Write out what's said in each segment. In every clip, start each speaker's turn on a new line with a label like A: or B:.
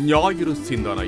A: ஞாயிறு சிந்தனை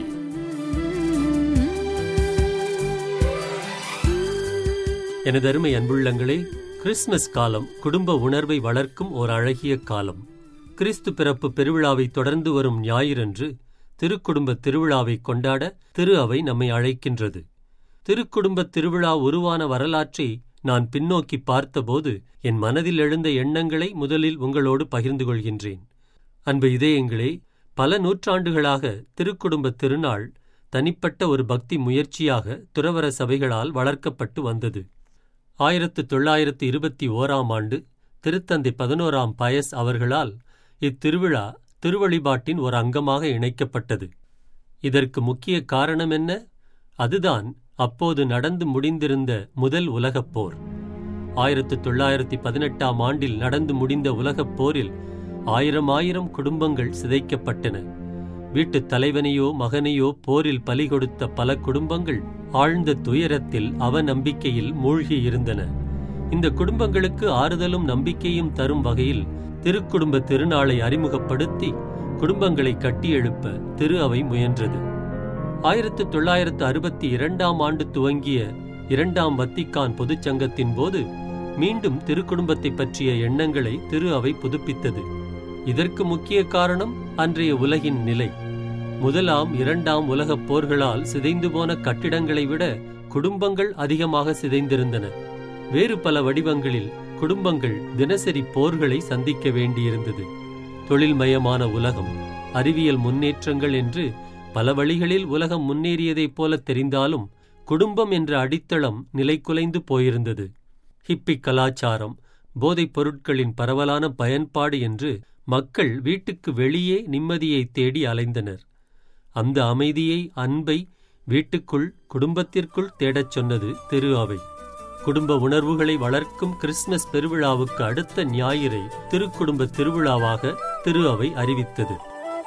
B: எனது அருமை அன்புள்ளங்களே கிறிஸ்மஸ் காலம் குடும்ப உணர்வை வளர்க்கும் ஓர் அழகிய காலம் கிறிஸ்து பிறப்பு பெருவிழாவை தொடர்ந்து வரும் ஞாயிறன்று திருக்குடும்ப திருவிழாவை கொண்டாட திரு அவை நம்மை அழைக்கின்றது திருக்குடும்ப திருவிழா உருவான வரலாற்றை நான் பின்னோக்கி பார்த்தபோது என் மனதில் எழுந்த எண்ணங்களை முதலில் உங்களோடு பகிர்ந்து கொள்கின்றேன் அன்பு இதயங்களே பல நூற்றாண்டுகளாக திருக்குடும்ப திருநாள் தனிப்பட்ட ஒரு பக்தி முயற்சியாக துறவர சபைகளால் வளர்க்கப்பட்டு வந்தது ஆயிரத்து தொள்ளாயிரத்து இருபத்தி ஓராம் ஆண்டு திருத்தந்தை பதினோராம் பயஸ் அவர்களால் இத்திருவிழா திருவழிபாட்டின் ஒரு அங்கமாக இணைக்கப்பட்டது இதற்கு முக்கிய காரணம் என்ன அதுதான் அப்போது நடந்து முடிந்திருந்த முதல் உலகப் போர் ஆயிரத்து தொள்ளாயிரத்தி பதினெட்டாம் ஆண்டில் நடந்து முடிந்த உலகப் போரில் ஆயிரம் ஆயிரம் குடும்பங்கள் சிதைக்கப்பட்டன வீட்டுத் தலைவனையோ மகனையோ போரில் பலி கொடுத்த பல குடும்பங்கள் ஆழ்ந்த துயரத்தில் அவநம்பிக்கையில் மூழ்கியிருந்தன இந்த குடும்பங்களுக்கு ஆறுதலும் நம்பிக்கையும் தரும் வகையில் திருக்குடும்ப திருநாளை அறிமுகப்படுத்தி குடும்பங்களை கட்டியெழுப்ப திரு அவை முயன்றது ஆயிரத்து தொள்ளாயிரத்து அறுபத்தி இரண்டாம் ஆண்டு துவங்கிய இரண்டாம் வத்திக்கான் பொதுச்சங்கத்தின் போது மீண்டும் திருக்குடும்பத்தை பற்றிய எண்ணங்களை திரு அவை புதுப்பித்தது இதற்கு முக்கிய காரணம் அன்றைய உலகின் நிலை முதலாம் இரண்டாம் உலகப் போர்களால் சிதைந்து போன கட்டிடங்களை விட குடும்பங்கள் அதிகமாக சிதைந்திருந்தன வேறு பல வடிவங்களில் குடும்பங்கள் தினசரி போர்களை சந்திக்க வேண்டியிருந்தது தொழில்மயமான உலகம் அறிவியல் முன்னேற்றங்கள் என்று பல வழிகளில் உலகம் முன்னேறியதைப் போல தெரிந்தாலும் குடும்பம் என்ற அடித்தளம் நிலைகுலைந்து போயிருந்தது ஹிப்பி கலாச்சாரம் போதைப் பொருட்களின் பரவலான பயன்பாடு என்று மக்கள் வீட்டுக்கு வெளியே நிம்மதியை தேடி அலைந்தனர் அந்த அமைதியை அன்பை வீட்டுக்குள் குடும்பத்திற்குள் தேடச் சொன்னது திரு அவை குடும்ப உணர்வுகளை வளர்க்கும் கிறிஸ்துமஸ் பெருவிழாவுக்கு அடுத்த ஞாயிறை திருக்குடும்ப திருவிழாவாக திரு அவை அறிவித்தது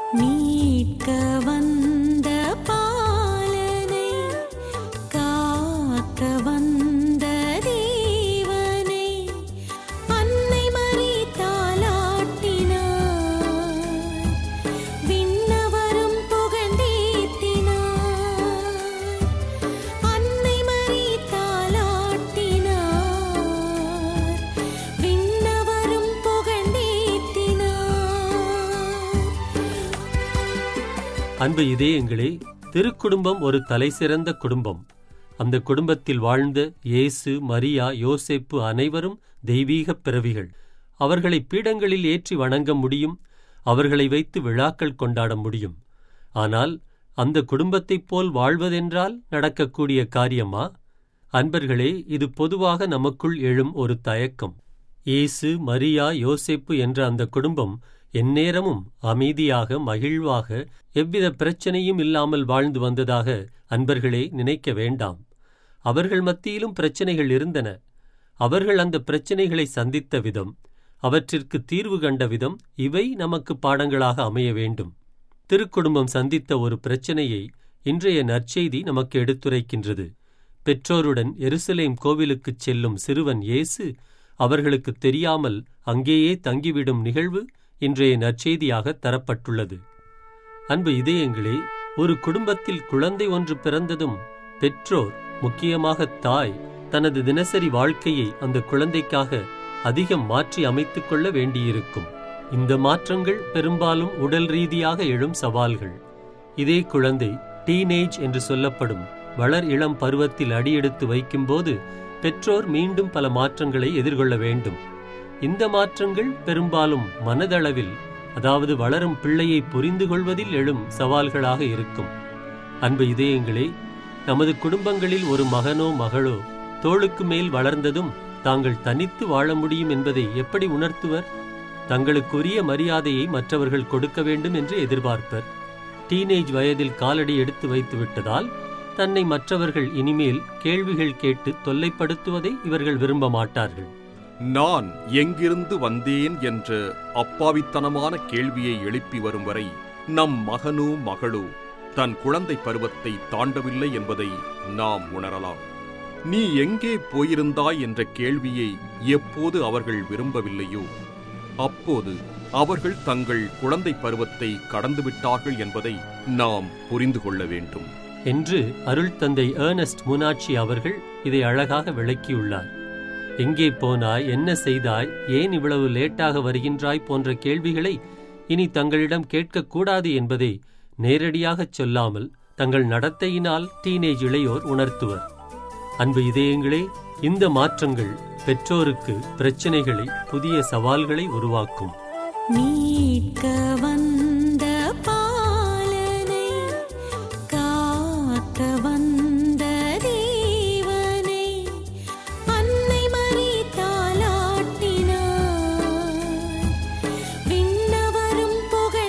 C: மீட்க வந்த பாலனை காக்க வந்த தேவனை அன்னை மறி தாலாட்டினார் விண்ணவரும் புகழ்ந்தேத்தினார் அன்னை மறி தாலாட்டினார் விண்ணவரும் புகழ்ந்தேத்தினார்
B: அன்பு இதயங்களே திருக்குடும்பம் ஒரு தலைசிறந்த குடும்பம் அந்த குடும்பத்தில் வாழ்ந்த இயேசு மரியா யோசேப்பு அனைவரும் தெய்வீகப் பிறவிகள் அவர்களை பீடங்களில் ஏற்றி வணங்க முடியும் அவர்களை வைத்து விழாக்கள் கொண்டாட முடியும் ஆனால் அந்த குடும்பத்தைப் போல் வாழ்வதென்றால் நடக்கக்கூடிய காரியமா அன்பர்களே இது பொதுவாக நமக்குள் எழும் ஒரு தயக்கம் இயேசு மரியா யோசேப்பு என்ற அந்த குடும்பம் எந்நேரமும் அமைதியாக மகிழ்வாக எவ்வித பிரச்சனையும் இல்லாமல் வாழ்ந்து வந்ததாக அன்பர்களே நினைக்க வேண்டாம் அவர்கள் மத்தியிலும் பிரச்சனைகள் இருந்தன அவர்கள் அந்த பிரச்சனைகளை சந்தித்த விதம் அவற்றிற்கு தீர்வு கண்ட விதம் இவை நமக்கு பாடங்களாக அமைய வேண்டும் திருக்குடும்பம் சந்தித்த ஒரு பிரச்சனையை இன்றைய நற்செய்தி நமக்கு எடுத்துரைக்கின்றது பெற்றோருடன் எருசலேம் கோவிலுக்குச் செல்லும் சிறுவன் இயேசு அவர்களுக்கு தெரியாமல் அங்கேயே தங்கிவிடும் நிகழ்வு இன்றைய நற்செய்தியாக தரப்பட்டுள்ளது அன்பு இதயங்களே ஒரு குடும்பத்தில் குழந்தை ஒன்று பிறந்ததும் பெற்றோர் முக்கியமாக தாய் தனது தினசரி வாழ்க்கையை அந்த குழந்தைக்காக அதிகம் மாற்றி அமைத்துக் கொள்ள வேண்டியிருக்கும் இந்த மாற்றங்கள் பெரும்பாலும் உடல் ரீதியாக எழும் சவால்கள் இதே குழந்தை டீனேஜ் என்று சொல்லப்படும் வளர் இளம் பருவத்தில் அடியெடுத்து வைக்கும்போது பெற்றோர் மீண்டும் பல மாற்றங்களை எதிர்கொள்ள வேண்டும் இந்த மாற்றங்கள் பெரும்பாலும் மனதளவில் அதாவது வளரும் பிள்ளையை புரிந்து கொள்வதில் எழும் சவால்களாக இருக்கும் அன்பு இதயங்களே நமது குடும்பங்களில் ஒரு மகனோ மகளோ தோளுக்கு மேல் வளர்ந்ததும் தாங்கள் தனித்து வாழ முடியும் என்பதை எப்படி உணர்த்துவர் தங்களுக்குரிய மரியாதையை மற்றவர்கள் கொடுக்க வேண்டும் என்று எதிர்பார்ப்பர் டீனேஜ் வயதில் காலடி எடுத்து வைத்து விட்டதால் தன்னை மற்றவர்கள் இனிமேல் கேள்விகள் கேட்டு தொல்லைப்படுத்துவதை இவர்கள் விரும்ப மாட்டார்கள்
A: நான் எங்கிருந்து வந்தேன் என்ற அப்பாவித்தனமான கேள்வியை எழுப்பி வரும் வரை நம் மகனோ மகளோ தன் குழந்தை பருவத்தை தாண்டவில்லை என்பதை நாம் உணரலாம் நீ எங்கே போயிருந்தாய் என்ற கேள்வியை எப்போது அவர்கள் விரும்பவில்லையோ அப்போது அவர்கள் தங்கள் குழந்தை பருவத்தை கடந்துவிட்டார்கள் என்பதை நாம் புரிந்து கொள்ள வேண்டும்
B: என்று அருள் தந்தை ஏர்னஸ்ட் முனாட்சி அவர்கள் இதை அழகாக விளக்கியுள்ளார் எங்கே போனாய் என்ன செய்தாய் ஏன் இவ்வளவு லேட்டாக வருகின்றாய் போன்ற கேள்விகளை இனி தங்களிடம் கேட்கக்கூடாது என்பதை நேரடியாகச் சொல்லாமல் தங்கள் நடத்தையினால் டீனேஜ் இளையோர் உணர்த்துவர் அன்பு இதயங்களே இந்த மாற்றங்கள் பெற்றோருக்கு பிரச்சனைகளை புதிய சவால்களை உருவாக்கும்
C: மீட்க வந்த பாலனை காக்க வந்த தேவனை அன்னை மறி தாலாட்டினார் விண்ணவரும்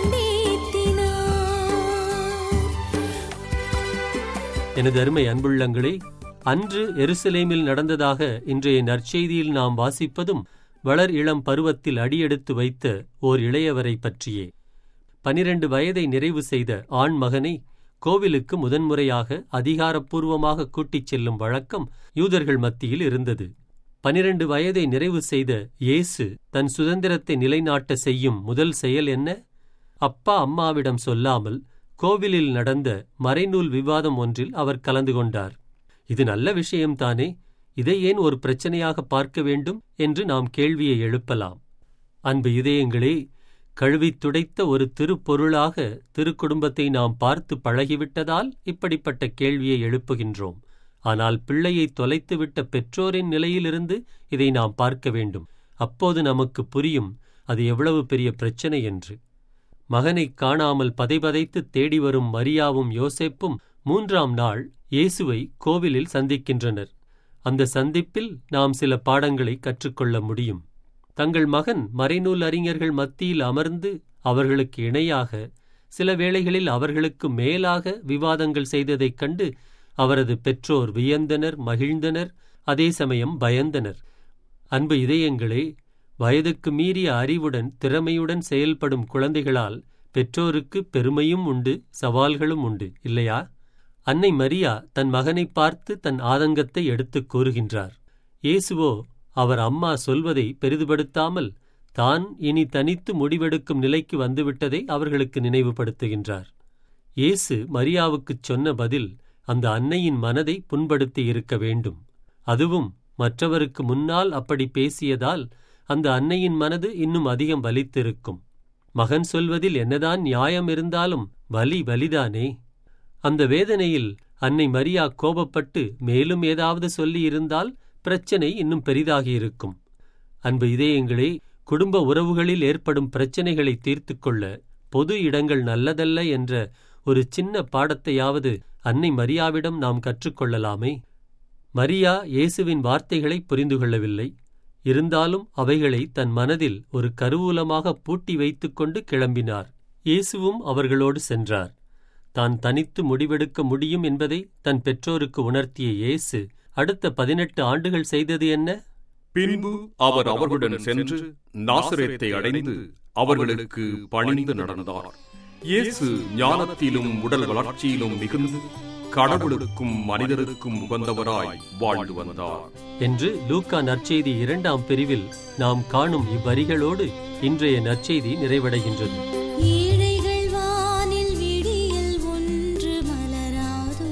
C: புகழ்ந்தேத்தினார்
B: எனது அருமை அன்புள்ளங்களே அன்று எருசலேமில் நடந்ததாக இன்றைய நற்செய்தியில் நாம் வாசிப்பதும் வளர் இளம் பருவத்தில் அடியெடுத்து வைத்த ஓர் இளையவரை பற்றியே பனிரெண்டு வயதை நிறைவு செய்த ஆண் மகனை கோவிலுக்கு முதன்முறையாக அதிகாரப்பூர்வமாக கூட்டிச் செல்லும் வழக்கம் யூதர்கள் மத்தியில் இருந்தது பனிரெண்டு வயதை நிறைவு செய்த இயேசு தன் சுதந்திரத்தை நிலைநாட்ட செய்யும் முதல் செயல் என்ன அப்பா அம்மாவிடம் சொல்லாமல் கோவிலில் நடந்த மறைநூல் விவாதம் ஒன்றில் அவர் கலந்து கொண்டார் இது நல்ல விஷயம்தானே இதை ஏன் ஒரு பிரச்சனையாக பார்க்க வேண்டும் என்று நாம் கேள்வியை எழுப்பலாம் அன்பு இதயங்களே கழுவித் துடைத்த ஒரு திருப்பொருளாக திருக்குடும்பத்தை நாம் பார்த்து பழகிவிட்டதால் இப்படிப்பட்ட கேள்வியை எழுப்புகின்றோம் ஆனால் பிள்ளையை தொலைத்துவிட்ட பெற்றோரின் நிலையிலிருந்து இதை நாம் பார்க்க வேண்டும் அப்போது நமக்கு புரியும் அது எவ்வளவு பெரிய பிரச்சனை என்று மகனைக் காணாமல் பதைபதைத்து தேடி வரும் மரியாவும் யோசேப்பும் மூன்றாம் நாள் இயேசுவை கோவிலில் சந்திக்கின்றனர் அந்த சந்திப்பில் நாம் சில பாடங்களை கற்றுக்கொள்ள முடியும் தங்கள் மகன் மறைநூல் அறிஞர்கள் மத்தியில் அமர்ந்து அவர்களுக்கு இணையாக சில வேளைகளில் அவர்களுக்கு மேலாக விவாதங்கள் செய்ததைக் கண்டு அவரது பெற்றோர் வியந்தனர் மகிழ்ந்தனர் அதே சமயம் பயந்தனர் அன்பு இதயங்களே வயதுக்கு மீறிய அறிவுடன் திறமையுடன் செயல்படும் குழந்தைகளால் பெற்றோருக்கு பெருமையும் உண்டு சவால்களும் உண்டு இல்லையா அன்னை மரியா தன் மகனை பார்த்து தன் ஆதங்கத்தை எடுத்துக் கூறுகின்றார் இயேசுவோ அவர் அம்மா சொல்வதை பெரிதுபடுத்தாமல் தான் இனி தனித்து முடிவெடுக்கும் நிலைக்கு வந்துவிட்டதை அவர்களுக்கு நினைவுபடுத்துகின்றார் இயேசு மரியாவுக்குச் சொன்ன பதில் அந்த அன்னையின் மனதை புண்படுத்தி இருக்க வேண்டும் அதுவும் மற்றவருக்கு முன்னால் அப்படி பேசியதால் அந்த அன்னையின் மனது இன்னும் அதிகம் வலித்திருக்கும் மகன் சொல்வதில் என்னதான் நியாயம் இருந்தாலும் வலி வலிதானே அந்த வேதனையில் அன்னை மரியா கோபப்பட்டு மேலும் ஏதாவது சொல்லியிருந்தால் பிரச்சனை இன்னும் பெரிதாகியிருக்கும் அன்பு இதயங்களே குடும்ப உறவுகளில் ஏற்படும் பிரச்சனைகளை தீர்த்துக் கொள்ள பொது இடங்கள் நல்லதல்ல என்ற ஒரு சின்ன பாடத்தையாவது அன்னை மரியாவிடம் நாம் கற்றுக்கொள்ளலாமே மரியா இயேசுவின் வார்த்தைகளை புரிந்து கொள்ளவில்லை இருந்தாலும் அவைகளை தன் மனதில் ஒரு கருவூலமாக பூட்டி வைத்துக்கொண்டு கிளம்பினார் இயேசுவும் அவர்களோடு சென்றார் தான் தனித்து முடிவெடுக்க முடியும் என்பதை தன் பெற்றோருக்கு உணர்த்திய இயேசு அடுத்த பதினெட்டு ஆண்டுகள் செய்தது என்ன
A: பின்பு அவர் அவர்களுடன் சென்று நாசரேத்தை அடைந்து அவர்களுக்கு பணிந்து நடந்தார் இயேசு ஞானத்திலும் உடல் வளர்ச்சியிலும் மிகுந்து கடவுளுக்கும் மனிதருக்கும் உகந்தவராய் வாழ்ந்து வந்தார்
B: என்று லூக்கா நற்செய்தி இரண்டாம் பிரிவில் நாம் காணும் இவ்வரிகளோடு இன்றைய நற்செய்தி நிறைவடைகின்றது
C: ஏழைகள் வானில் விடியல் ஒன்று மலராதோ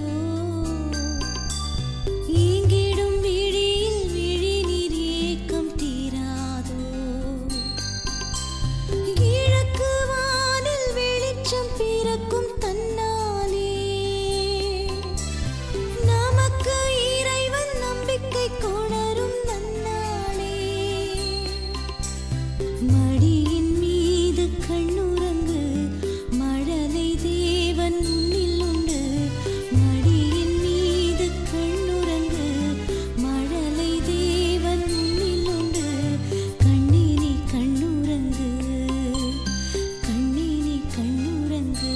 C: ஈங்கிடும் விழியில் விழிநீர் ஏக்கம் தீராதோ கிழக்கு வானில் வெளிச்சம் பிறக்கும் தன்னாலே நமக்கு இறைவன் நம்பிக்கை கொணரும் நன்னாளே மடியின் மீது கண்ணுறங்கு மழலை தேவன் உன்னில் உண்டு மடியின் மீது கண்ணுறங்கு மழலை தேவன் உன்னில் உண்டு கண்ணினி கண்ணுறங்கு கண்ணினி கண்ணுறங்கு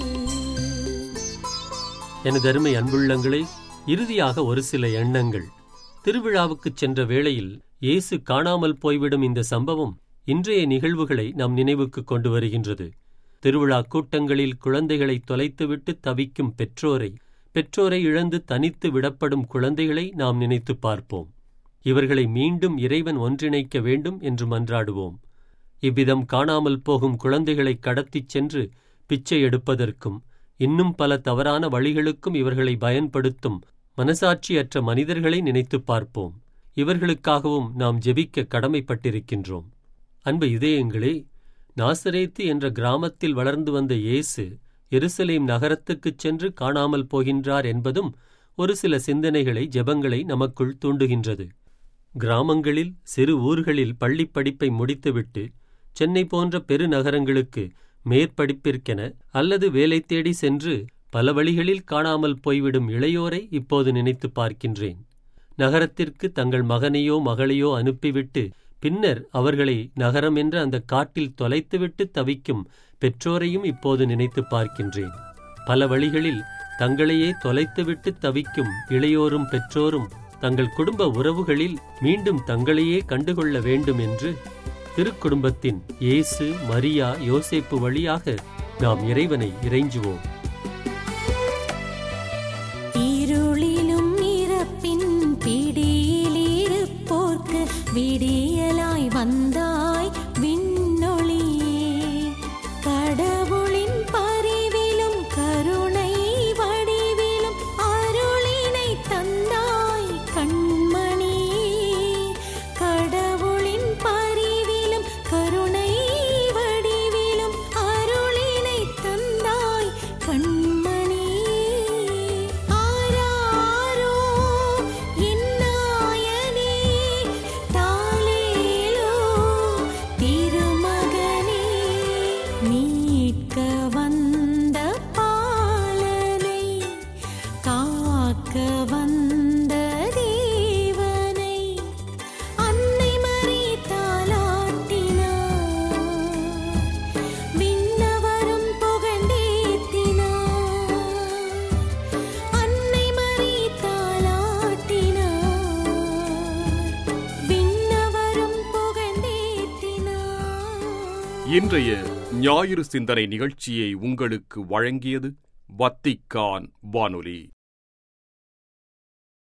B: எனது அருமை அன்புள்ளங்களே இறுதியாக ஒரு சில எண்ணங்கள் திருவிழாவுக்குச் சென்ற வேளையில் இயேசு காணாமல் போய்விடும் இந்த சம்பவம் இன்றைய நிகழ்வுகளை நம் நினைவுக்கு கொண்டு வருகின்றது திருவிழா கூட்டங்களில் குழந்தைகளை தொலைத்துவிட்டு தவிக்கும் பெற்றோரை பெற்றோரை இழந்து தனித்து விடப்படும் குழந்தைகளை நாம் நினைத்துப் பார்ப்போம் இவர்களை மீண்டும் இறைவன் ஒன்றிணைக்க வேண்டும் என்று மன்றாடுவோம் இவ்விதம் காணாமல் போகும் குழந்தைகளை கடத்திச் சென்று பிச்சை எடுப்பதற்கும் இன்னும் பல தவறான வழிகளுக்கும் இவர்களை பயன்படுத்தும் மனசாட்சியற்ற மனிதர்களை நினைத்துப் பார்ப்போம் இவர்களுக்காகவும் நாம் ஜெபிக்க கடமைப்பட்டிருக்கின்றோம் அன்பு இதயங்களே நாசரேத்து என்ற கிராமத்தில் வளர்ந்து வந்த இயேசு எருசலேம் நகரத்துக்குச் சென்று காணாமல் போகின்றார் என்பதும் ஒரு சில சிந்தனைகளை ஜெபங்களை நமக்குள் தூண்டுகின்றது கிராமங்களில் சிறு ஊர்களில் பள்ளிப் படிப்பை முடித்துவிட்டு சென்னை போன்ற பெருநகரங்களுக்கு மேற்படிப்பிற்கென அல்லது வேலை தேடி சென்று பல வழிகளில் காணாமல் போய்விடும் இளையோரை இப்போது நினைத்துப் பார்க்கின்றேன் நகரத்திற்கு தங்கள் மகனையோ மகளையோ அனுப்பிவிட்டு பின்னர் அவர்களை நகரம் என்ற அந்த காட்டில் தொலைத்துவிட்டு தவிக்கும் பெற்றோரையும் இப்போது நினைத்துப் பார்க்கின்றேன் பல வழிகளில் தங்களையே தொலைத்துவிட்டு தவிக்கும் இளையோரும் பெற்றோரும் தங்கள் குடும்ப உறவுகளில் மீண்டும் தங்களையே கண்டுகொள்ள வேண்டும் என்று திருக்குடும்பத்தின் இயேசு மரியா யோசேப்பு வழியாக நாம் இறைவனை இறைஞ்சுவோம்
C: இருளிலும் இறப்பின் பிடியில் இருப்போர்க்கு விடியலாய் வந்தாய் விண்ணொளியே கடவுளின் பரிவிலும் கருணை வடிவிலும் அருளினை தந்தாய் கண்மணியே கடவுளின் பரிவிலும் கருணை வடிவிலும் அருளினை தந்தாய் கண்மணியே ஆராரோ என்னாயனே தாலேலோ திருமகனே மீட்க வந்த பாலனை காக்க வந்த தேவனை அன்னை மறி தாலாட்டினார் விண்ணவரும் புகழ்ந்தேத்தினார் அன்னை மறி தாலாட்டினார் விண்ணவரும் புகழ்ந்தேத்தினார்
A: இன்றைய ஞாயிறு சிந்தனை நிகழ்ச்சியை உங்களுக்கு வழங்கியது வத்திக்கான் வானொலி